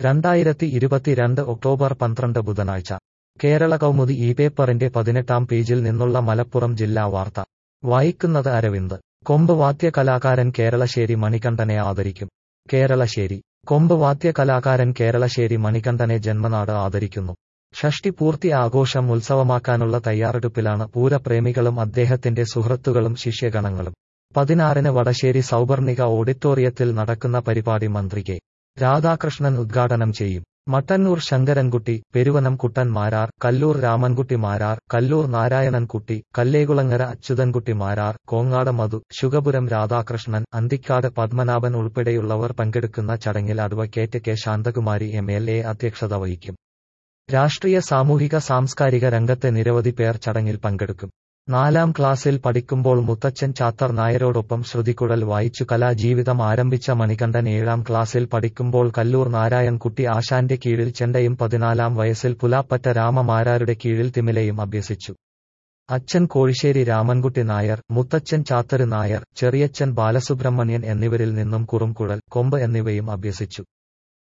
രണ്ടായിരത്തി ഇരുപത്തിരണ്ട് ഒക്ടോബർ പന്ത്രണ്ട് ബുധനാഴ്ച കേരള കൗമുദി ഈ പേപ്പറിന്റെ പതിനെട്ടാം പേജിൽ നിന്നുള്ള മലപ്പുറം ജില്ലാ വാർത്ത വായിക്കുന്നത് അരവിന്ദ് കൊമ്പ് വാദ്യ കലാകാരൻ കേരളശ്ശേരി മണികണ്ഠനെ ആദരിക്കും കേരളശ്ശേരി കൊമ്പ് വാദ്യ കലാകാരൻ കേരളശ്ശേരി മണികണ്ഠനെ ജന്മനാട് ആദരിക്കുന്നു ഷഷ്ടി പൂർത്തി ആഘോഷം ഉത്സവമാക്കാനുള്ള തയ്യാറെടുപ്പിലാണ് പൂരപ്രേമികളും അദ്ദേഹത്തിന്റെ സുഹൃത്തുക്കളും ശിഷ്യഗണങ്ങളും പതിനാറിന് വടശ്ശേരി സൗവർണിക ഓഡിറ്റോറിയത്തിൽ നടക്കുന്ന പരിപാടി മന്ത്രി കെ രാധാകൃഷ്ണൻ ഉദ്ഘാടനം ചെയ്യും മട്ടന്നൂർ ശങ്കരൻകുട്ടി പെരുവനം കുട്ടൻ മാരാർ കല്ലൂർ രാമൻകുട്ടി മാരാർ കല്ലൂർ നാരായണൻകുട്ടി കല്ലേകുളങ്ങര അച്യുതൻകുട്ടി മാരാർ കോങ്ങാട് മധു ശുഗപുരം രാധാകൃഷ്ണൻ അന്തിക്കാട് പത്മനാഭൻ ഉൾപ്പെടെയുള്ളവർ പങ്കെടുക്കുന്ന ചടങ്ങിൽ advocate K Santhakumari M L A അധ്യക്ഷത വഹിക്കും രാഷ്ട്രീയ സാമൂഹിക സാംസ്കാരിക രംഗത്തെ നിരവധി പേർ ചടങ്ങിൽ പങ്കെടുക്കും നാലാം ക്ലാസ്സിൽ പഠിക്കുമ്പോൾ മുത്തച്ഛൻ ചാത്തർ നായരോടൊപ്പം ശ്രുതിക്കുഴൽ വായിച്ചു കലാജീവിതം ആരംഭിച്ച മണികണ്ഠൻ ഏഴാം ക്ലാസ്സിൽ പഠിക്കുമ്പോൾ കല്ലൂർ നാരായൺകുട്ടി ആശാന്റെ കീഴിൽ ചെണ്ടയും പതിനാലാം വയസ്സിൽ പുലാപ്പറ്റ രാമമാരാരുടെ കീഴിൽ തിമിലയും അഭ്യസിച്ചു അച്ഛൻ കോഴിശ്ശേരി രാമൻകുട്ടി നായർ മുത്തച്ഛൻ ചാത്തര് നായർ ചെറിയച്ഛൻ ബാലസുബ്രഹ്മണ്യൻ എന്നിവരിൽ നിന്നും കുറുംകുഴൽ കൊമ്പ് എന്നിവയും അഭ്യസിച്ചു